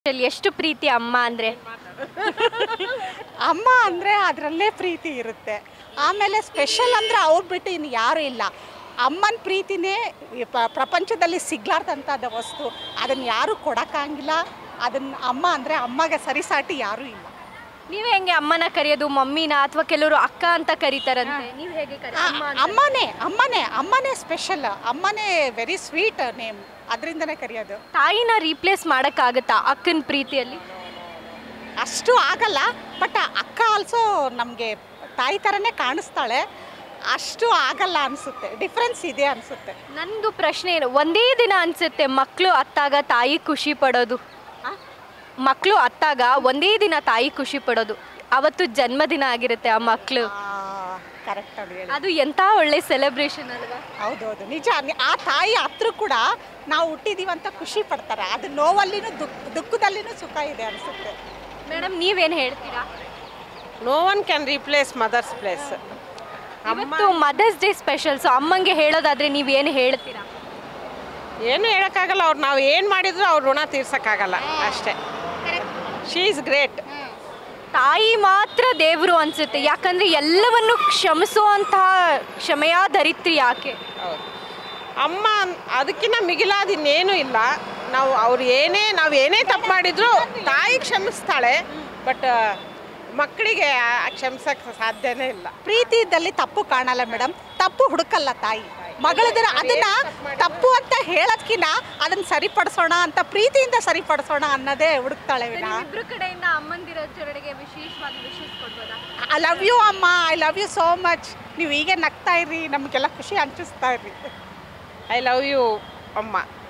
ಅಲ್ಲಿ ಎಷ್ಟು ಪ್ರೀತಿ ಅಮ್ಮ ಅಂದ್ರೆ ಅಮ್ಮ ಅಂದರೆ ಅದರಲ್ಲೇ ಪ್ರೀತಿ ಇರುತ್ತೆ ಆಮೇಲೆ ಸ್ಪೆಷಲ್ ಅಂದರೆ ಅವ್ರು ಬಿಟ್ಟು ಇನ್ನು ಯಾರೂ ಇಲ್ಲ ಅಮ್ಮನ ಪ್ರೀತಿನೇ ಈ ಪ- ಪ್ರಪಂಚದಲ್ಲಿ ಸಿಗ್ಲಾರ್ದಂಥದ್ದು ವಸ್ತು ಅದನ್ನು ಯಾರೂ ಕೊಡೋಕ್ಕಾಗಿಲ್ಲ ಅದನ್ನು ಅಮ್ಮ ಅಂದರೆ ಅಮ್ಮಗೆ ಸರಿಸಾಟಿ ಯಾರೂ ಇಲ್ಲ ನೀವ್ ಹೆಂಗೆ ಅಮ್ಮನ ಕರೆಯೋದು ಮಮ್ಮಿನ ಅಥವಾ ಕೆಲವರು ಅಕ್ಕ ಅಂತ ಕರೀತಾರಂತೆ ನೀವ್ ಹೇಗೆ ಕರಿ ಆ, ಅಮ್ಮ ಅಂತ? ಅಮ್ಮನೇ ಅಮ್ಮನೇ ಅಮ್ಮನೇ ಸ್ಪೆಷಲ್ ಅಮ್ಮನೇ ವೆರಿ ಸ್ವೀಟ್ ನೇಮ್ ಅದರಿಂದನೇ ಕರೆಯೋದು ತಾಯಿನ ರೀಪ್ಲೇಸ್ ಮಾಡಕ್ಕಾಗತ್ತಾ ಅಕ್ಕನ ಪ್ರೀತಿಯಲ್ಲಿ ಅಷ್ಟು ಆಗಲ್ಲ ಬಟ್ ಅಕ್ಕ ಆಲ್ಸೋ ನಮಗೆ ತಾಯಿ ಥರನೇ ಕಾಣಿಸ್ತಾಳೆ ಅಷ್ಟು ಆಗಲ್ಲ ಅನಿಸುತ್ತೆ ಡಿಫ್ರೆನ್ಸ್ ಇದೆ ಅನಿಸುತ್ತೆ ನಂದು ಪ್ರಶ್ನೆ ಏನು ಒಂದೇ ದಿನ ಅನ್ಸುತ್ತೆ ಮಕ್ಕಳು ಅತ್ತಾಗ ತಾಯಿ ಖುಷಿ ಪಡೋದು ಮಕ್ಕಳು ಅತ್ತಾಗ ಒಂದೇ ದಿನ ತಾಯಿ ಖುಷಿ ಪಡೋದು ಅವತ್ತು ಜನ್ಮದಿನ ಆಗಿರುತ್ತೆ ಆ ಮಕ್ಕಳು ಕರೆಕ್ಟ್ ಆಗಿ ಹೇಳಿ ಅದು ಎಂತ ಒಳ್ಳೆ ಸೆಲೆಬ್ರೇಷನ್ ಅಲ್ವಾ ಹೌದೌದು ನಿಜ ನಿ- ಆ ತಾಯಿ ಹತ್ರ ಕೂಡ ನಾವು ಹುಟ್ಟಿದೀವಿ ಅಂತ ಖುಷಿ ಪಡ್ತಾರೆ ಅದು ನೋವಲ್ಲಿನೂ ದುಃಖ ದುಃಖದಲ್ಲಿನೂ ಸುಖ ಇದೆ ಅನಿಸುತ್ತೆ ಮೇಡಮ್ ನೀವೇನು ಹೇಳ್ತೀರಾ no one can replace mother's place ಇವತ್ತು ಮದರ್ಸ್ ಡೇ ಸ್ಪೆಷಲ್ ಸೊ ಅಮ್ಮಂಗೆ ಹೇಳೋದಾದ್ರೆ ನೀವೇನು ಹೇಳ್ತೀರಾ ಏನು ಹೇಳೋಕ್ಕಾಗಲ್ಲ ಅವ್ರು ನಾವು ಏನು ಮಾಡಿದ್ರು ಅವ್ರ ಋಣ ತೀರ್ಸೋಕ್ಕಾಗಲ್ಲ ಅಷ್ಟೇ ಶೀ ಈಸ್ ಗ್ರೇಟ್ ತಾಯಿ ಮಾತ್ರ ದೇವರು ಅನ್ಸುತ್ತೆ ಯಾಕಂದ್ರೆ ಎಲ್ಲವನ್ನು ಕ್ಷಮಿಸುವಂತಹ ಕ್ಷಮೆಯ ಧರಿತ್ರಿ ಯಾಕೆ ಹೌದು ಅಮ್ಮ ಅನ್- ಅದಕ್ಕಿಂತ ಮಿಗಿಲಾದ ಇನ್ನೇನು ಇಲ್ಲ ನಾವು ಅವ್ರು ಏನೇ ನಾವು ಏನೇ ತಪ್ಪು ಮಾಡಿದ್ರು ತಾಯಿ ಕ್ಷಮಿಸ್ತಾಳೆ ಬಟ್ ಮಕ್ಕಳಿಗೆ ಕ್ಷಮಿಸಕ್ಕೆ ಸಾಧ್ಯನೇ ಇಲ್ಲ ಪ್ರೀತಿ ಇದ್ದಲ್ಲಿ ತಪ್ಪು ಕಾಣಲ್ಲ ಮೇಡಮ್ ತಪ್ಪು ಹುಡುಕಲ್ಲ ತಾಯಿ ಮಗಳದರ ಅದನ್ನ ತಪ್ಪು ಅಂತ ಹೇಳೋದ್ಕಿನ್ನ ಅದನ್ನ ಸರಿಪಡಿಸೋಣ ಅಂತ ಪ್ರೀತಿಯಿಂದ ಸರಿಪಡಿಸೋಣ ಅನ್ನೋದೇ ಹುಡುಕ್ತಾಳೆ ವಿನಾ ಇಬ್ರು ಕಡೆಯಿಂದ ಅಮ್ಮಂದಿರ ಚರಡಿಗೆ ವಿಶೇಷವಾಗಿ ವಿಶೇಷ ಕೊಡ್ಬೋದಾ ಐ ಲವ್ ಯು ಅಮ್ಮ I love you so much ನೀವು ಹೀಗೆ ನಗ್ತಾ ಇರ್ರಿ ನಮಗೆಲ್ಲ ಖುಷಿ ಹಂಚಿಸ್ತಾ ಇರ್ರಿ ಐ ಲವ್ ಯು ಅಮ್ಮ